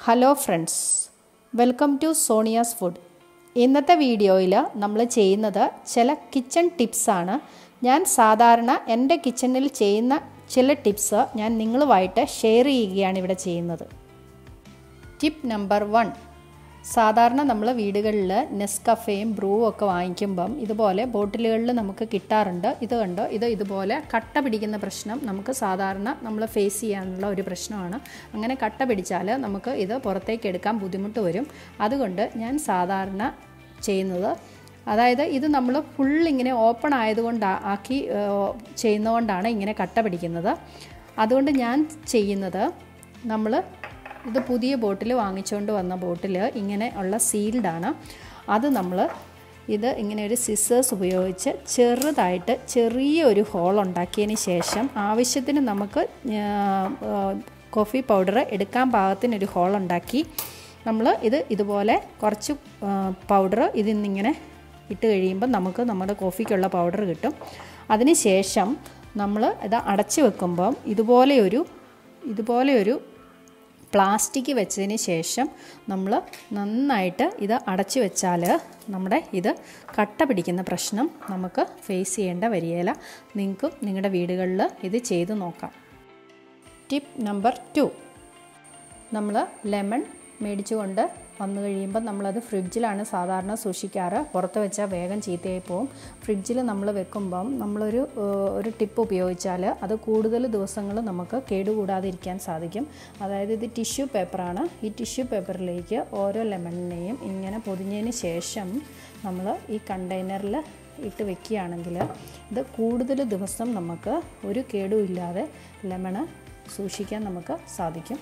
hello friends welcome to Sonia's food ഇന്നത്തെ വീഡിയോയിൽ നമ്മൾ ചെയ്യുന്നത് ചില കിച്ചൺ ടിപ്സാണ് ഞാൻ സാധാരണ എൻ്റെ കിച്ചണിൽ ചെയ്യുന്ന ചില ടിപ്സ് ഞാൻ നിങ്ങളുമായിട്ട് ഷെയർ ചെയ്യുകയാണ് ഇവിടെ ചെയ്യുന്നത് ടിപ്പ് നമ്പർ വൺ സാധാരണ നമ്മൾ വീടുകളിൽ നെസ്കഫയും ബ്രൂവും ഒക്കെ വാങ്ങിക്കുമ്പം ഇതുപോലെ ബോട്ടിലുകളിൽ നമുക്ക് കിട്ടാറുണ്ട് ഇത് കണ്ടോ ഇത് ഇതുപോലെ കട്ട പിടിക്കുന്ന പ്രശ്നം നമുക്ക് സാധാരണ നമ്മൾ ഫേസ് ചെയ്യാനുള്ള ഒരു പ്രശ്നമാണ് അങ്ങനെ കട്ട പിടിച്ചാൽ നമുക്ക് ഇത് പുറത്തേക്ക് എടുക്കാൻ ബുദ്ധിമുട്ട് വരും അതുകൊണ്ട് ഞാൻ സാധാരണ ചെയ്യുന്നത് അതായത് ഇത് നമ്മൾ ഫുൾ ഇങ്ങനെ ഓപ്പൺ ആയതുകൊണ്ട് ആക്കി ചെയ്യുന്നതുകൊണ്ടാണ് ഇങ്ങനെ കട്ട പിടിക്കുന്നത് അതുകൊണ്ട് ഞാൻ ചെയ്യുന്നത് നമ്മൾ ഇത് പുതിയ ബോട്ടിൽ വാങ്ങിച്ചുകൊണ്ട് വന്ന ബോട്ടിൽ ഇങ്ങനെ ഉള്ള സീൽഡാണ് അത് നമ്മൾ ഇത് ഇങ്ങനെ ഒരു സിസേഴ്സ് ഉപയോഗിച്ച് ചെറുതായിട്ട് ചെറിയ ഒരു ഹോൾ ഉണ്ടാക്കിയതിന് ശേഷം ആവശ്യത്തിന് നമുക്ക് കോഫി പൗഡർ എടുക്കാൻ പാകത്തിനൊരു ഹോൾ ഉണ്ടാക്കി നമ്മൾ ഇത് ഇതുപോലെ കുറച്ച് പൗഡർ ഇതിൽ നിന്നിങ്ങനെ ഇട്ട് കഴിയുമ്പോൾ നമുക്ക് നമ്മുടെ കോഫിക്കുള്ള പൗഡർ കിട്ടും അതിന് ശേഷം നമ്മൾ ഇത് അടച്ചു വെക്കുമ്പം ഇതുപോലെ ഒരു ഇതുപോലെ ഒരു പ്ലാസ്റ്റിക് വെച്ചതിന് ശേഷം നമ്മൾ നന്നായിട്ട് ഇത് അടച്ചു വെച്ചാൽ നമ്മുടെ ഇത് കട്ട പിടിക്കുന്ന പ്രശ്നം നമുക്ക് ഫേസ് ചെയ്യേണ്ട വരികയില്ല നിങ്ങൾക്കും നിങ്ങളുടെ വീടുകളിൽ ഇത് ചെയ്ത് നോക്കാം ടിപ്പ് നമ്പർ ടു നമ്മൾ ലെമൺ മേടിച്ചുകൊണ്ട് വന്നു കഴിയുമ്പോൾ നമ്മളത് ഫ്രിഡ്ജിലാണ് സാധാരണ സൂക്ഷിക്കാറ് പുറത്ത് വെച്ചാൽ വേഗം ചീത്തയായി പോവും ഫ്രിഡ്ജിൽ നമ്മൾ വെക്കുമ്പം നമ്മളൊരു ഒരു ടിപ്പ് ഉപയോഗിച്ചാൽ അത് കൂടുതൽ ദിവസങ്ങൾ നമുക്ക് കേടുകൂടാതെ ഇരിക്കാൻ സാധിക്കും അതായത് ഇത് ടിഷ്യൂ പേപ്പറാണ് ഈ ടിഷ്യൂ പേപ്പറിലേക്ക് ഓരോ ലെമണിനെയും ഇങ്ങനെ പൊതിഞ്ഞതിന് ശേഷം നമ്മൾ ഈ കണ്ടെയ്നറിൽ ഇട്ട് വെക്കുകയാണെങ്കിൽ ഇത് കൂടുതൽ ദിവസം നമുക്ക് ഒരു കേടും ഇല്ലാതെ ലെമണ് സൂക്ഷിക്കാൻ നമുക്ക് സാധിക്കും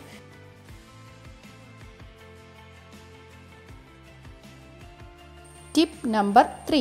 ടിപ്പ് നമ്പർ ത്രീ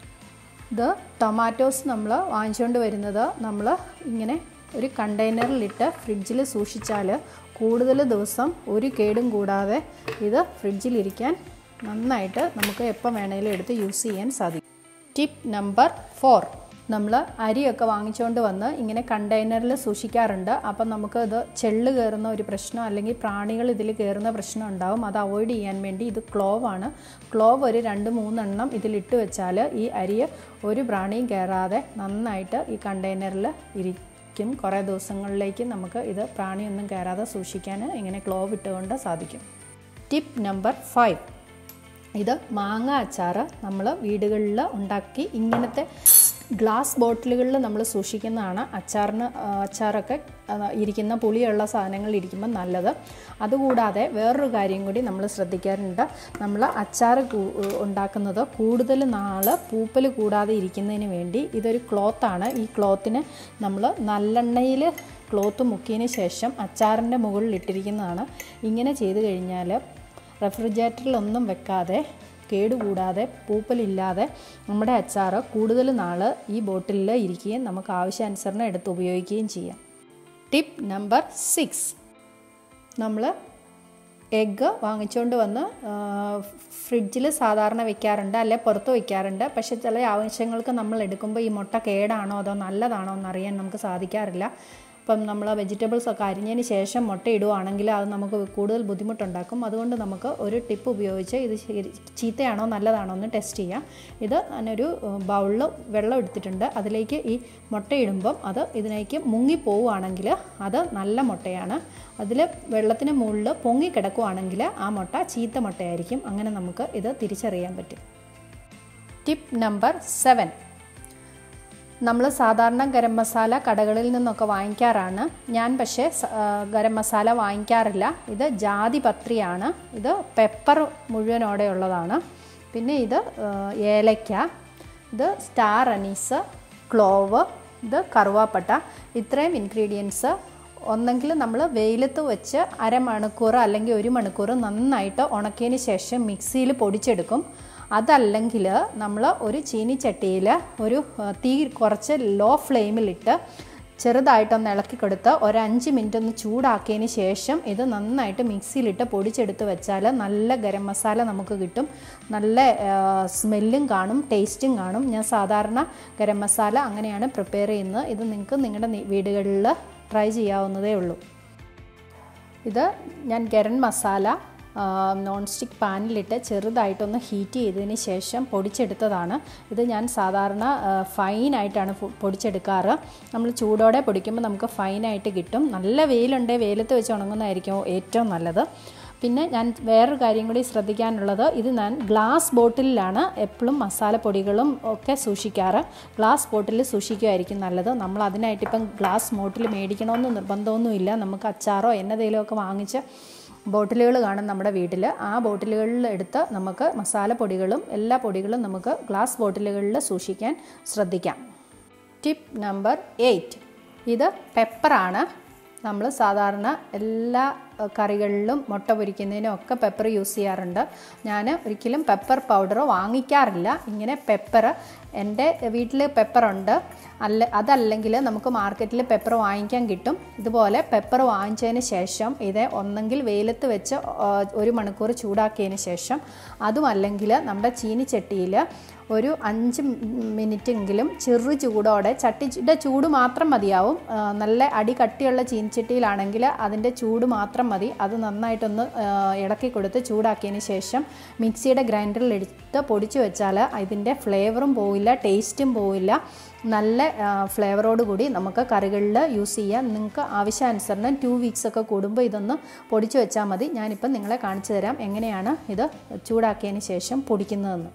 ഇത് ടൊമാറ്റോസ് നമ്മൾ വാങ്ങിച്ചുകൊണ്ട് വരുന്നത് നമ്മൾ ഇങ്ങനെ ഒരു കണ്ടെയ്നറിലിട്ട് ഫ്രിഡ്ജിൽ സൂക്ഷിച്ചാൽ കൂടുതൽ ദിവസം ഒരു കേടും കൂടാതെ ഇത് ഫ്രിഡ്ജിലിരിക്കാൻ നന്നായിട്ട് നമുക്ക് എപ്പോൾ വേണേലും എടുത്ത് യൂസ് ചെയ്യാൻ സാധിക്കും ടിപ്പ് നമ്പർ ഫോർ നമ്മൾ അരിയൊക്കെ വാങ്ങിച്ചുകൊണ്ട് വന്ന് ഇങ്ങനെ കണ്ടെയ്നറിൽ സൂക്ഷിക്കാറുണ്ട് അപ്പം നമുക്ക് ഇത് ചെള്ള് കയറുന്ന ഒരു പ്രശ്നം അല്ലെങ്കിൽ പ്രാണികൾ ഇതിൽ കയറുന്ന പ്രശ്നം ഉണ്ടാവും അത് അവോയ്ഡ് ചെയ്യാൻ വേണ്ടി ഇത് ക്ലോവാണ് ക്ലോവ് ഒരു രണ്ട് മൂന്നെണ്ണം ഇതിലിട്ട് വെച്ചാൽ ഈ അരിയെ ഒരു പ്രാണിയും കയറാതെ നന്നായിട്ട് ഈ കണ്ടെയ്നറിൽ ഇരിക്കും കുറേ ദിവസങ്ങളിലേക്ക് നമുക്ക് ഇത് പ്രാണിയൊന്നും കയറാതെ സൂക്ഷിക്കാൻ ഇങ്ങനെ ക്ലോവ് ഇട്ടുകൊണ്ട് സാധിക്കും ടിപ്പ് നമ്പർ ഫൈവ് ഇത് മാങ്ങ അച്ചാർ നമ്മൾ വീടുകളിൽ ഉണ്ടാക്കി ഇങ്ങനത്തെ ഗ്ലാസ് ബോട്ടിലുകളിൽ നമ്മൾ സൂക്ഷിക്കുന്നതാണ് അച്ചാറിന് അച്ചാറൊക്കെ ഇരിക്കുന്ന പുളിയുള്ള സാധനങ്ങൾ ഇരിക്കുമ്പോൾ നല്ലത് അതുകൂടാതെ വേറൊരു കാര്യം കൂടി നമ്മൾ ശ്രദ്ധിക്കാറുണ്ട് നമ്മൾ അച്ചാർ ഉണ്ടാക്കുന്നത് കൂടുതൽ നാൾ പൂപ്പൽ കൂടാതെ ഇരിക്കുന്നതിന് വേണ്ടി ഇതൊരു ക്ലോത്താണ് ഈ ക്ലോത്തിന് നമ്മൾ നല്ലെണ്ണയിൽ ക്ലോത്ത് മുക്കിയതിന് ശേഷം അച്ചാറിൻ്റെ മുകളിൽ ഇട്ടിരിക്കുന്നതാണ് ഇങ്ങനെ ചെയ്ത് കഴിഞ്ഞാൽ റെഫ്രിജറേറ്ററിലൊന്നും വെക്കാതെ കേടുകൂടാതെ പൂപ്പലില്ലാതെ നമ്മുടെ അച്ചാർ കൂടുതൽ നാൾ ഈ ബോട്ടിലിൽ ഇരിക്കുകയും നമുക്ക് ആവശ്യാനുസരണം എടുത്ത് ഉപയോഗിക്കുകയും ചെയ്യാം ടിപ്പ് നമ്പർ സിക്സ് നമ്മൾ എഗ്ഗ് വാങ്ങിച്ചുകൊണ്ട് വന്ന് ഫ്രിഡ്ജിൽ സാധാരണ വെക്കാറുണ്ട് അല്ലെ പുറത്ത് വയ്ക്കാറുണ്ട് പക്ഷേ ചില ആവശ്യങ്ങൾക്ക് നമ്മൾ എടുക്കുമ്പോൾ ഈ മുട്ട കേടാണോ അതോ നല്ലതാണോ എന്നറിയാൻ നമുക്ക് സാധിക്കാറില്ല ഇപ്പം നമ്മൾ വെജിറ്റബിൾസ് ഒക്കെ അരിഞ്ഞതിന് ശേഷം മുട്ട ഇടുവാണെങ്കിൽ അത് നമുക്ക് കൂടുതൽ ബുദ്ധിമുട്ടുണ്ടാക്കും അതുകൊണ്ട് നമുക്ക് ഒരു ടിപ്പ് ഉപയോഗിച്ച് ഇത് ചീത്തയാണോ നല്ലതാണോ എന്ന് ടെസ്റ്റ് ചെയ്യാം ഇത് ഞാനൊരു ബൗളിൽ വെള്ളം എടുത്തിട്ടുണ്ട് അതിലേക്ക് ഈ മുട്ട ഇടുമ്പം അത് ഇതിലേക്ക് മുങ്ങി പോവുകയാണെങ്കിൽ അത് നല്ല മുട്ടയാണ് അതിൽ വെള്ളത്തിന് മുകളിൽ പൊങ്ങി കിടക്കുവാണെങ്കിൽ ആ മുട്ട ചീത്ത മുട്ടയായിരിക്കും അങ്ങനെ നമുക്ക് ഇത് തിരിച്ചറിയാൻ പറ്റും ടിപ്പ് നമ്പർ സെവൻ നമ്മൾ സാധാരണ ഗരം മസാല കടകളിൽ നിന്നൊക്കെ വാങ്ങിക്കാറാണ് ഞാൻ പക്ഷേ ഗരം മസാല വാങ്ങിക്കാറില്ല ഇത് ജാതിപത്രിയാണ് ഇത് പെപ്പർ മുഴുവനോടെ ഉള്ളതാണ് പിന്നെ ഇത് ഏലയ്ക്ക ഇത് സ്റ്റാർ അനീസ് ക്ലോവ് ഇത് കറുവാപ്പട്ട ഇത്രയും ഇൻഗ്രീഡിയൻസ് ഒന്നെങ്കിൽ നമ്മൾ വെയിലത്ത് വെച്ച് അരമണിക്കൂർ അല്ലെങ്കിൽ ഒരു മണിക്കൂർ നന്നായിട്ട് ഉണക്കിയതിന് ശേഷം മിക്സിയിൽ പൊടിച്ചെടുക്കും അതല്ലെങ്കിൽ നമ്മൾ ഒരു ചീനിച്ചട്ടിയിൽ ഒരു തീ കുറച്ച് ലോ ഫ്ലെയിമിലിട്ട് ചെറുതായിട്ടൊന്ന് ഇളക്കി കൊടുത്ത് ഒരു അഞ്ച് മിനിറ്റ് ഒന്ന് ചൂടാക്കിയതിന് ശേഷം ഇത് നന്നായിട്ട് മിക്സിയിലിട്ട് പൊടിച്ചെടുത്ത് വെച്ചാൽ നല്ല ഗരം മസാല നമുക്ക് കിട്ടും നല്ല സ്മെല്ലും കാണും ടേസ്റ്റും കാണും ഞാൻ സാധാരണ ഗരം മസാല അങ്ങനെയാണ് പ്രിപ്പയർ ചെയ്യുന്നത് ഇത് നിങ്ങൾക്ക് നിങ്ങളുടെ വീടുകളിൽ ട്രൈ ചെയ്യാവുന്നതേ ഉള്ളൂ ഇത് ഞാൻ ഗരം മസാല നോൺ സ്റ്റിക്ക് പാനിലിട്ട് ചെറുതായിട്ടൊന്ന് ഹീറ്റ് ചെയ്തതിന് ശേഷം പൊടിച്ചെടുത്തതാണ് ഇത് ഞാൻ സാധാരണ ഫൈനായിട്ടാണ് പൊടിച്ചെടുക്കാറ് നമ്മൾ ചൂടോടെ പൊടിക്കുമ്പോൾ നമുക്ക് ഫൈനായിട്ട് കിട്ടും നല്ല വെയിലുണ്ടെങ്കിൽ വെയിലത്ത് വെച്ച് ഉണങ്ങുന്നതായിരിക്കും ഏറ്റവും നല്ലത് പിന്നെ ഞാൻ വേറൊരു കാര്യം കൂടി ശ്രദ്ധിക്കാനുള്ളത് ഇത് ഞാൻ ഗ്ലാസ് ബോട്ടിലാണ് എപ്പോഴും മസാലപ്പൊടികളും ഒക്കെ സൂക്ഷിക്കാറ് ഗ്ലാസ് ബോട്ടിൽ സൂക്ഷിക്കുമായിരിക്കും നല്ലത് നമ്മൾ അതിനായിട്ട് ഇപ്പം ഗ്ലാസ് ബോട്ടിൽ മേടിക്കണമെന്ന് നിർബന്ധമൊന്നുമില്ല നമുക്ക് അച്ചാറോ എന്നതെങ്കിലുമൊക്കെ വാങ്ങിച്ച് ബോട്ടിലുകൾ കാണും നമ്മുടെ വീട്ടിൽ ആ ബോട്ടിലുകളിൽ എടുത്ത് നമുക്ക് മസാലപ്പൊടികളും എല്ലാ പൊടികളും നമുക്ക് ഗ്ലാസ് ബോട്ടിലുകളിൽ സൂക്ഷിക്കാൻ ശ്രദ്ധിക്കാം ടിപ്പ് നമ്പർ എയ്റ്റ് ഇത് പെപ്പറാണ് നമ്മൾ സാധാരണ എല്ലാ കറികളിലും മുട്ട പൊരിക്കുന്നതിനും ഒക്കെ പെപ്പർ യൂസ് ചെയ്യാറുണ്ട് ഞാൻ ഒരിക്കലും പെപ്പർ പൗഡർ വാങ്ങിക്കാറില്ല ഇങ്ങനെ പെപ്പർ എൻ്റെ വീട്ടിൽ പെപ്പറുണ്ട് അല്ല അതല്ലെങ്കിൽ നമുക്ക് മാർക്കറ്റിൽ പെപ്പർ വാങ്ങിക്കാൻ കിട്ടും ഇതുപോലെ പെപ്പർ വാങ്ങിച്ചതിന് ശേഷം ഇത് ഒന്നെങ്കിൽ വെയിലത്ത് വെച്ച് ഒരു മണിക്കൂർ ചൂടാക്കിയതിന് ശേഷം അതും അല്ലെങ്കിൽ നമ്മുടെ ചീനിച്ചട്ടിയിൽ ഒരു അഞ്ച് മിനിറ്റെങ്കിലും ചെറു ചൂടോടെ ചട്ടിയുടെ ചൂട് മാത്രം മതിയാവും നല്ല അടി കട്ടിയുള്ള ചീനിച്ചട്ടിയിലാണെങ്കിൽ അതിൻ്റെ ചൂട് മാത്രം മതി അത് നന്നായിട്ടൊന്ന് ഇളക്കി കൊടുത്ത് ചൂടാക്കിയതിന് ശേഷം മിക്സിയുടെ ഗ്രൈൻഡറിൽ എടുത്ത് പൊടിച്ച് വെച്ചാൽ ഇതിൻ്റെ ഫ്ലേവറും പോവില്ല ടേസ്റ്റും പോവില്ല നല്ല ഫ്ലേവറോട് കൂടി നമുക്ക് കറികളിൽ യൂസ് ചെയ്യാം നിങ്ങൾക്ക് ആവശ്യാനുസരണം ടു വീക്സ് ഒക്കെ കൂടുമ്പോൾ ഇതൊന്ന് പൊടിച്ച് വെച്ചാൽ മതി ഞാനിപ്പം നിങ്ങളെ കാണിച്ചു തരാം എങ്ങനെയാണ് ഇത് ചൂടാക്കിയതിന് ശേഷം പൊടിക്കുന്നതെന്ന്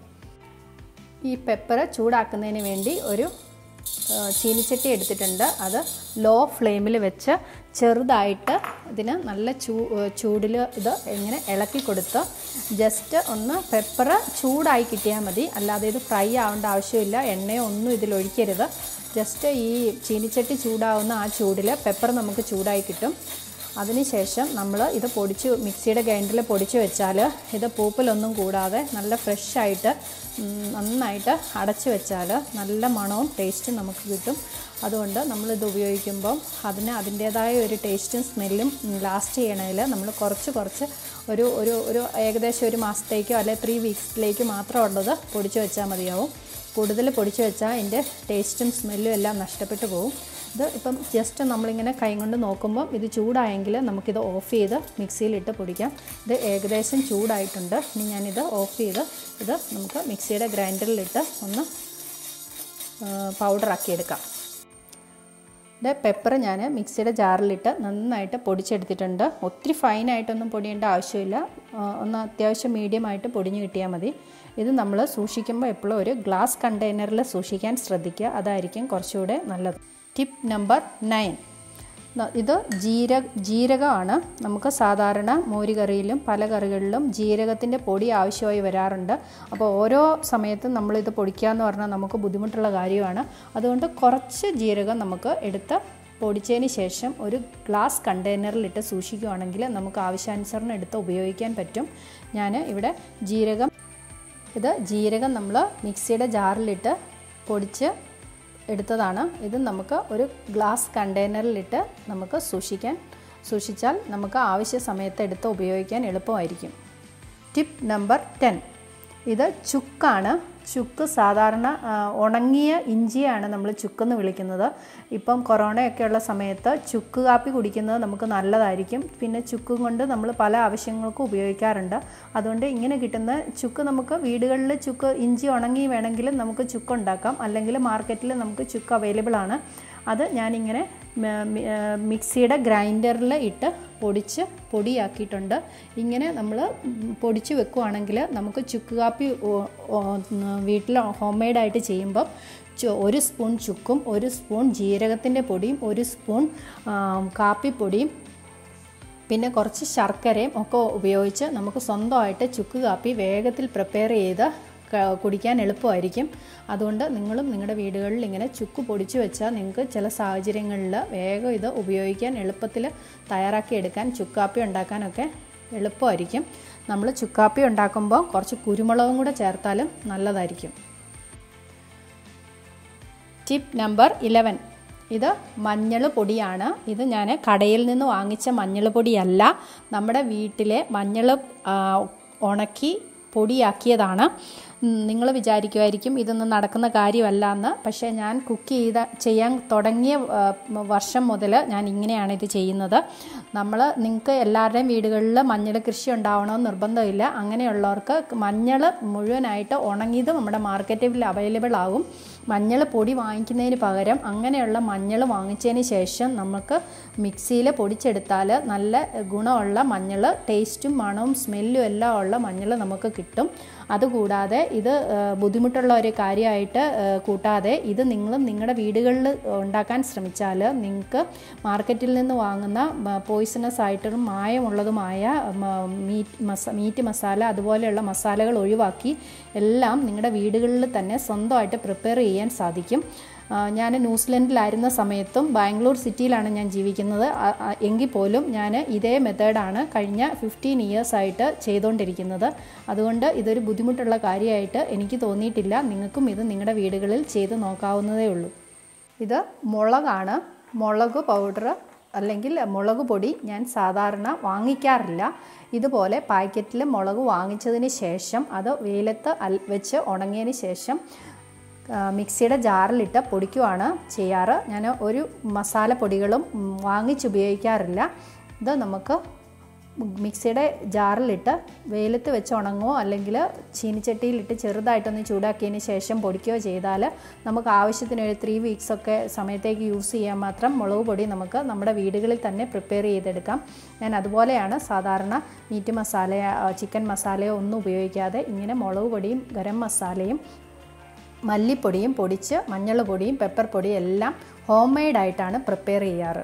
ഈ പെപ്പർ ചൂടാക്കുന്നതിന് വേണ്ടി ഒരു ചീനിച്ചട്ടി എടുത്തിട്ടുണ്ട് അത് ലോ ഫ്ലെയിമിൽ വെച്ച് ചെറുതായിട്ട് ഇതിന് നല്ല ചൂ ചൂടിൽ ഇത് ഇങ്ങനെ ഇളക്കി കൊടുത്ത് ജസ്റ്റ് ഒന്ന് പെപ്പർ ചൂടായി കിട്ടിയാൽ മതി അല്ലാതെ ഇത് ഫ്രൈ ആവേണ്ട ആവശ്യമില്ല എണ്ണയോ ഒന്നും ഇതിലൊഴിക്കരുത് ജസ്റ്റ് ഈ ചീനിച്ചട്ടി ചൂടാവുന്ന ആ ചൂടിൽ പെപ്പർ നമുക്ക് ചൂടായി കിട്ടും അതിനുശേഷം നമ്മൾ ഇത് പൊടിച്ച് മിക്സിയുടെ ഗ്രൈൻഡറിൽ പൊടിച്ച് വെച്ചാൽ ഇത് പൂപ്പലൊന്നും കൂടാതെ നല്ല ഫ്രഷായിട്ട് നന്നായിട്ട് അടച്ച് വെച്ചാൽ നല്ല മണവും ടേസ്റ്റും നമുക്ക് കിട്ടും അതുകൊണ്ട് നമ്മളിത് ഉപയോഗിക്കുമ്പം അതിന് അതിൻ്റേതായ ഒരു ടേസ്റ്റും സ്മെല്ലും ലാസ്റ്റ് ചെയ്യണതിൽ നമ്മൾ കുറച്ച് കുറച്ച് ഒരു ഒരു ഒരു ഏകദേശം ഒരു മാസത്തേക്കോ അല്ലെങ്കിൽ ത്രീ വീക്സിലേക്ക് മാത്രം ഉള്ളത് പൊടിച്ച് വെച്ചാൽ മതിയാവും കൂടുതൽ പൊടിച്ച് വെച്ചാൽ അതിൻ്റെ ടേസ്റ്റും സ്മെല്ലും എല്ലാം നഷ്ടപ്പെട്ടു പോകും ഇത് ഇപ്പം ജസ്റ്റ് നമ്മളിങ്ങനെ കൈ കൊണ്ട് നോക്കുമ്പോൾ ഇത് ചൂടായെങ്കിൽ നമുക്കിത് ഓഫ് ചെയ്ത് മിക്സിയിലിട്ട് പൊടിക്കാം ഇത് ഏകദേശം ചൂടായിട്ടുണ്ട് ഇനി ഞാനിത് ഓഫ് ചെയ്ത് ഇത് നമുക്ക് മിക്സിയുടെ ഗ്രൈൻഡറിലിട്ട് ഒന്ന് പൗഡറാക്കി എടുക്കാം ഇത് പെപ്പർ ഞാൻ മിക്സിയുടെ ജാറിലിട്ട് നന്നായിട്ട് പൊടിച്ചെടുത്തിട്ടുണ്ട് ഒത്തിരി ഫൈനായിട്ടൊന്നും പൊടിയേണ്ട ആവശ്യമില്ല ഒന്ന് അത്യാവശ്യം മീഡിയമായിട്ട് പൊടിഞ്ഞ് കിട്ടിയാൽ മതി ഇത് നമ്മൾ സൂക്ഷിക്കുമ്പോൾ എപ്പോഴും ഒരു ഗ്ലാസ് കണ്ടെയ്നറിൽ സൂക്ഷിക്കാൻ ശ്രദ്ധിക്കുക അതായിരിക്കും കുറച്ചുകൂടെ നല്ലത് ടിപ്പ് നമ്പർ നയൻ ഇത് ജീര ജീരകമാണ് നമുക്ക് സാധാരണ മോരുകറിയിലും പല കറികളിലും ജീരകത്തിൻ്റെ പൊടി ആവശ്യമായി വരാറുണ്ട് അപ്പോൾ ഓരോ സമയത്തും നമ്മളിത് പൊടിക്കുക എന്ന് പറഞ്ഞാൽ നമുക്ക് ബുദ്ധിമുട്ടുള്ള കാര്യമാണ് അതുകൊണ്ട് കുറച്ച് ജീരകം നമുക്ക് എടുത്ത് പൊടിച്ചതിന് ശേഷം ഒരു ഗ്ലാസ് കണ്ടെയ്നറിലിട്ട് സൂക്ഷിക്കുകയാണെങ്കിൽ നമുക്ക് ആവശ്യാനുസരണം എടുത്ത് ഉപയോഗിക്കാൻ പറ്റും ഞാൻ ഇവിടെ ജീരകം ഇത് ജീരകം നമ്മൾ മിക്സിയുടെ ജാറിലിട്ട് പൊടിച്ച് എടുത്തതാണ് ഇത് നമുക്ക് ഒരു ഗ്ലാസ് കണ്ടെയ്നറിലിട്ട് നമുക്ക് സൂക്ഷിക്കാൻ സൂക്ഷിച്ചാൽ നമുക്ക് ആവശ്യ സമയത്ത് എടുത്ത് ഉപയോഗിക്കാൻ എളുപ്പമായിരിക്കും ടിപ്പ് നമ്പർ ടെൻ ഇത് ചുക്കാണ് ചുക്ക് സാധാരണ ഉണങ്ങിയ ഇഞ്ചിയാണ് നമ്മൾ ചുക്കെന്ന് വിളിക്കുന്നത് ഇപ്പം കൊറോണയൊക്കെയുള്ള സമയത്ത് ചുക്ക് കാപ്പി കുടിക്കുന്നത് നമുക്ക് നല്ലതായിരിക്കും പിന്നെ ചുക്കും കൊണ്ട് നമ്മൾ പല ആവശ്യങ്ങൾക്കും ഉപയോഗിക്കാറുണ്ട് അതുകൊണ്ട് ഇങ്ങനെ കിട്ടുന്ന ചുക്ക് നമുക്ക് വീടുകളിൽ ചുക്ക് ഇഞ്ചി ഉണങ്ങി വേണമെങ്കിൽ നമുക്ക് ചുക്ക് ഉണ്ടാക്കാം അല്ലെങ്കിൽ മാർക്കറ്റിൽ നമുക്ക് ചുക്ക് അവൈലബിൾ ആണ് അത് ഞാനിങ്ങനെ മിക്സിയുടെ ഗ്രൈൻഡറിൽ ഇട്ട് പൊടിച്ച് പൊടിയാക്കിയിട്ടുണ്ട് ഇങ്ങനെ നമ്മൾ പൊടിച്ച് വെക്കുവാണെങ്കിൽ നമുക്ക് ചുക്ക് കാപ്പി വീട്ടിൽ ഹോം മെയ്ഡായിട്ട് ചെയ്യുമ്പം ഒരു സ്പൂൺ ചുക്കും ഒരു സ്പൂൺ ജീരകത്തിൻ്റെ പൊടിയും ഒരു സ്പൂൺ കാപ്പിപ്പൊടിയും പിന്നെ കുറച്ച് ശർക്കരയും ഒക്കെ ഉപയോഗിച്ച് നമുക്ക് സ്വന്തമായിട്ട് ചുക്ക് കാപ്പി വേഗത്തിൽ പ്രിപ്പയർ ചെയ്ത് കുടിക്കാൻ എളുപ്പമായിരിക്കും അതുകൊണ്ട് നിങ്ങളും നിങ്ങളുടെ വീടുകളിൽ ഇങ്ങനെ ചുക്ക് പൊടിച്ചു വെച്ചാൽ നിങ്ങൾക്ക് ചില സാഹചര്യങ്ങളിൽ വേഗം ഇത് ഉപയോഗിക്കാൻ എളുപ്പത്തിൽ തയ്യാറാക്കി എടുക്കാൻ ചുക്കാപ്പി ഉണ്ടാക്കാനൊക്കെ എളുപ്പമായിരിക്കും നമ്മൾ ചുക്കാപ്പി ഉണ്ടാക്കുമ്പോൾ കുറച്ച് കുരുമുളകും കൂടെ ചേർത്താലും നല്ലതായിരിക്കും ടിപ്പ് നമ്പർ ഇലവൻ ഇത് മഞ്ഞൾ പൊടിയാണ് ഇത് ഞാൻ കടയിൽ നിന്ന് വാങ്ങിച്ച മഞ്ഞൾ പൊടിയല്ല നമ്മുടെ വീട്ടിലെ മഞ്ഞൾ ഉണക്കി പൊടിയാക്കിയതാണ് നിങ്ങൾ വിചാരിക്കുമായിരിക്കും ഇതൊന്നും നടക്കുന്ന കാര്യമല്ല എന്ന് പക്ഷേ ഞാൻ കുക്ക് ചെയ്ത ചെയ്യാൻ തുടങ്ങിയ ആ, വർഷം മുതൽ ഞാൻ ഇങ്ങനെയാണ് ഇത് ചെയ്യുന്നത് നമ്മൾ നിങ്ങൾക്ക് എല്ലാവരുടെയും വീടുകളിൽ മഞ്ഞൾ കൃഷി ഉണ്ടാവണമെന്ന് നിർബന്ധമില്ല അങ്ങനെയുള്ളവർക്ക് മഞ്ഞൾ മുഴുവനായിട്ട് ഉണങ്ങിയത് നമ്മുടെ മാർക്കറ്റിൽ അവൈലബിൾ ആകും മഞ്ഞൾ പൊടി വാങ്ങിക്കുന്നതിന് പകരം അങ്ങനെയുള്ള മഞ്ഞൾ വാങ്ങിച്ചതിന് ശേഷം നമുക്ക് മിക്സിയിൽ പൊടിച്ചെടുത്താൽ നല്ല ഗുണമുള്ള മഞ്ഞൾ ടേസ്റ്റും മണവും സ്മെല്ലും എല്ലാം ഉള്ള മഞ്ഞൾ നമുക്ക് കിട്ടും അതുകൂടാതെ ഇത് ആ, ബുദ്ധിമുട്ടുള്ള ഒരു കാര്യമായിട്ട് ആ, കൂട്ടാതെ ഇത് നിങ്ങളും നിങ്ങളുടെ വീടുകളിൽ ഉണ്ടാക്കാൻ ശ്രമിച്ചാൽ നിങ്ങൾക്ക് മാർക്കറ്റിൽ നിന്ന് വാങ്ങുന്ന പോയിസണസ് ആയിട്ടും മായമുള്ളതുമായ മ- മീറ്റ് മസ മീറ്റ് മസാല അതുപോലെയുള്ള മസാലകൾ ഒഴിവാക്കി എല്ലാം നിങ്ങളുടെ വീടുകളിൽ തന്നെ സ്വന്തമായിട്ട് പ്രിപ്പയർ ചെയ്യാൻ സാധിക്കും ആ, ഞാൻ ന്യൂസിലൻഡിലായിരുന്ന സമയത്തും ബാംഗ്ലൂർ സിറ്റിയിലാണ് ഞാൻ ജീവിക്കുന്നത് ആ, ആ, എങ്കിൽ പോലും ഞാൻ ഇതേ മെത്തേഡാണ് കഴിഞ്ഞ ഫിഫ്റ്റീൻ ഇയേഴ്സായിട്ട് ചെയ്തുകൊണ്ടിരിക്കുന്നത് അതുകൊണ്ട് ഇതൊരു ബുദ്ധിമുട്ടുള്ള കാര്യമായിട്ട് എനിക്ക് തോന്നിയിട്ടില്ല നിങ്ങൾക്കും ഇത് നിങ്ങളുടെ വീടുകളിൽ ചെയ്ത് നോക്കാവുന്നതേ ഉള്ളൂ ഇത് മുളകാണ് മുളക് പൗഡർ അല്ലെങ്കിൽ മുളക് പൊടി ഞാൻ സാധാരണ വാങ്ങിക്കാറില്ല ഇതുപോലെ പാക്കറ്റിൽ മുളക് വാങ്ങിച്ചതിന് ശേഷം അത് വെയിലത്ത് അൽ വെച്ച് ഉണങ്ങിയതിന് ശേഷം ആ, മിക്സിയുടെ ജാറിലിട്ട് പൊടിക്കുവാണ് ചെയ്യാറ് ഞാൻ ഒരു മസാല പൊടികളും ഉം, വാങ്ങിച്ചുപയോഗിക്കാറില്ല ഇത് നമുക്ക് മിക്സിയുടെ ജാറിലിട്ട് വെയിലത്ത് വെച്ച് ഉണങ്ങുമോ അല്ലെങ്കിൽ ചീനിച്ചട്ടിയിലിട്ട് ചെറുതായിട്ടൊന്ന് ചൂടാക്കിയതിന് ശേഷം പൊടിക്കുകയോ ചെയ്താൽ നമുക്ക് ആവശ്യത്തിന് ഒരു ത്രീ വീക്സൊക്കെ സമയത്തേക്ക് യൂസ് ചെയ്യാൻ മാത്രം മുളക് പൊടി നമുക്ക് നമ്മുടെ വീടുകളിൽ തന്നെ പ്രിപ്പയർ ചെയ്തെടുക്കാം ഞാൻ അതുപോലെയാണ് സാധാരണ മീറ്റ് മസാല ചിക്കൻ മസാലയോ ഒന്നും ഉപയോഗിക്കാതെ ഇങ്ങനെ മുളക് പൊടിയും ഗരം മസാലയും മല്ലിപ്പൊടിയും പൊടിച്ച് മഞ്ഞൾ പൊടിയും പെപ്പർ പൊടിയും എല്ലാം ഹോം മെയ്ഡായിട്ടാണ് പ്രിപ്പയർ ചെയ്യാറ്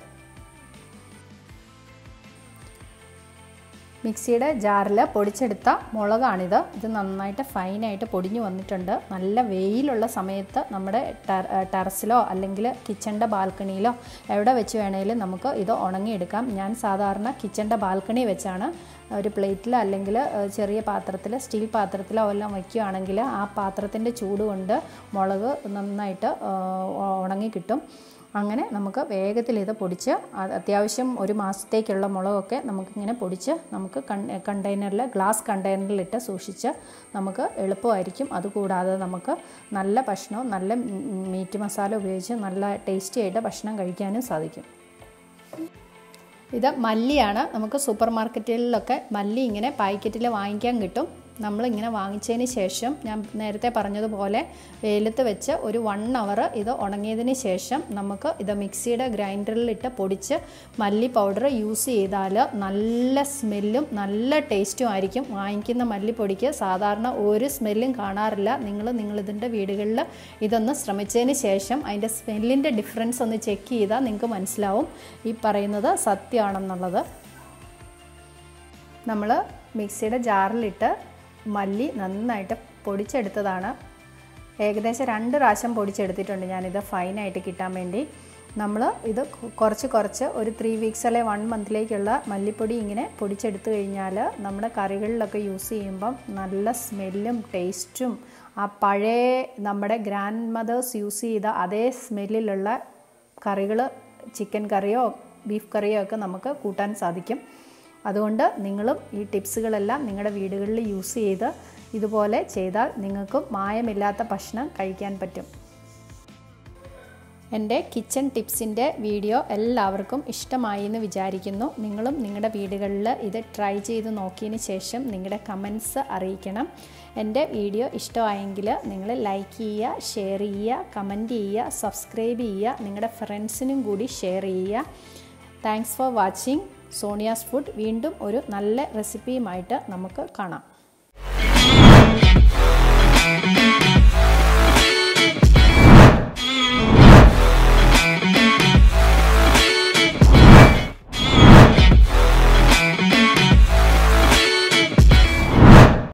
മിക്സിയുടെ ജാറിൽ പൊടിച്ചെടുത്ത മുളകാണിത് ഇത് നന്നായിട്ട് ഫൈനായിട്ട് പൊടിഞ്ഞു വന്നിട്ടുണ്ട് നല്ല വെയിലുള്ള സമയത്ത് നമ്മുടെ ടെറ ടെറസിലോ അല്ലെങ്കിൽ കിച്ചണിൻ്റെ ബാൽക്കണിയിലോ എവിടെ വെച്ച് വേണേലും നമുക്ക് ഇത് ഉണങ്ങിയെടുക്കാം ഞാൻ സാധാരണ കിച്ചണിൻ്റെ ബാൽക്കണി വെച്ചാണ് ഒരു പ്ലേറ്റിൽ അല്ലെങ്കിൽ ചെറിയ പാത്രത്തിൽ സ്റ്റീൽ പാത്രത്തിലോ എല്ലാം വയ്ക്കുകയാണെങ്കിൽ ആ പാത്രത്തിൻ്റെ ചൂട് കൊണ്ട് മുളക് നന്നായിട്ട് ഉണങ്ങി കിട്ടും അങ്ങനെ നമുക്ക് വേഗത്തിൽ ഇത് പൊടിച്ച് അത് അത്യാവശ്യം ഒരു മാസത്തേക്കുള്ള മുളകൊക്കെ നമുക്കിങ്ങനെ പൊടിച്ച് നമുക്ക് കണ്ടെയ്നറിൽ ഗ്ലാസ് കണ്ടെയ്നറിലിട്ട് സൂക്ഷിച്ച് നമുക്ക് എളുപ്പമായിരിക്കും അതുകൂടാതെ നമുക്ക് നല്ല ഭക്ഷണവും നല്ല മീറ്റ് മസാല ഉപയോഗിച്ച് നല്ല ടേസ്റ്റി ആയിട്ട് ഭക്ഷണം കഴിക്കാനും സാധിക്കും ഇത് മല്ലിയാണ് നമുക്ക് സൂപ്പർ മാർക്കറ്റുകളിലൊക്കെ മല്ലി ഇങ്ങനെ പാക്കറ്റിൽ വാങ്ങിക്കാൻ കിട്ടും നമ്മളിങ്ങനെ വാങ്ങിച്ചതിന് ശേഷം ഞാൻ നേരത്തെ പറഞ്ഞതുപോലെ വെയിലത്ത് വെച്ച് ഒരു വൺ അവർ ഇത് ഉണങ്ങിയതിന് ശേഷം നമുക്ക് ഇത് മിക്സിയുടെ ഗ്രൈൻഡറിലിട്ട് പൊടിച്ച് മല്ലി പൗഡർ യൂസ് ചെയ്താൽ നല്ല സ്മെല്ലും നല്ല ടേസ്റ്റും ആയിരിക്കും വാങ്ങിക്കുന്ന മല്ലിപ്പൊടിക്ക് സാധാരണ ഒരു സ്മെല്ലും കാണാറില്ല നിങ്ങൾ നിങ്ങളിതിൻ്റെ വീടുകളിൽ ഇതൊന്ന് ശ്രമിച്ചതിന് ശേഷം അതിൻ്റെ സ്മെല്ലിൻ്റെ ഡിഫറൻസ് ഒന്ന് ചെക്ക് ചെയ്താൽ നിങ്ങൾക്ക് മനസ്സിലാവും ഈ പറയുന്നത് സത്യമാണെന്നുള്ളത് നമ്മൾ മിക്സിയുടെ ജാറിലിട്ട് മല്ലി നന്നായിട്ട് പൊടിച്ചെടുത്തതാണ് ഏകദേശം രണ്ട് പ്രാവശ്യം പൊടിച്ചെടുത്തിട്ടുണ്ട് ഞാനിത് ഫൈനായിട്ട് കിട്ടാൻ വേണ്ടി നമ്മൾ ഇത് കുറച്ച് കുറച്ച് ഒരു ത്രീ വീക്സ് അല്ലെ വൺ മന്തിലേക്കുള്ള മല്ലിപ്പൊടി ഇങ്ങനെ പൊടിച്ചെടുത്തു കഴിഞ്ഞാൽ നമ്മുടെ കറികളിലൊക്കെ യൂസ് ചെയ്യുമ്പം നല്ല സ്മെല്ലും ടേസ്റ്റും ആ പഴയ നമ്മുടെ ഗ്രാൻഡ് മദേഴ്സ് യൂസ് ചെയ്ത അതേ സ്മെല്ലിലുള്ള കറികൾ ചിക്കൻ കറിയോ ബീഫ് കറിയോ ഒക്കെ നമുക്ക് കൂട്ടാൻ സാധിക്കും അതുകൊണ്ട് നിങ്ങളും ഈ ടിപ്സുകളെല്ലാം നിങ്ങളുടെ വീടുകളിൽ യൂസ് ചെയ്ത് ഇതുപോലെ ചെയ്താൽ നിങ്ങൾക്കും മായമില്ലാത്ത ഭക്ഷണം കഴിക്കാൻ പറ്റും എൻ്റെ കിച്ചൺ ടിപ്സിൻ്റെ വീഡിയോ എല്ലാവർക്കും ഇഷ്ടമായി എന്ന് വിചാരിക്കുന്നു നിങ്ങളും നിങ്ങളുടെ വീടുകളിൽ ഇത് ട്രൈ ചെയ്ത് നോക്കിയതിന് ശേഷം നിങ്ങളുടെ കമൻസ് അറിയിക്കണം എൻ്റെ വീഡിയോ ഇഷ്ടമായെങ്കിൽ നിങ്ങൾ ലൈക്ക് ചെയ്യുക ഷെയർ ചെയ്യുക കമൻറ്റ് ചെയ്യുക സബ്സ്ക്രൈബ് ചെയ്യുക നിങ്ങളുടെ ഫ്രണ്ട്സിനും കൂടി ഷെയർ ചെയ്യുക thanks for watching Sonia's food വീണ്ടും ഒരു നല്ല റെസിപ്പിയുമായിട്ട് നമുക്ക് കാണാം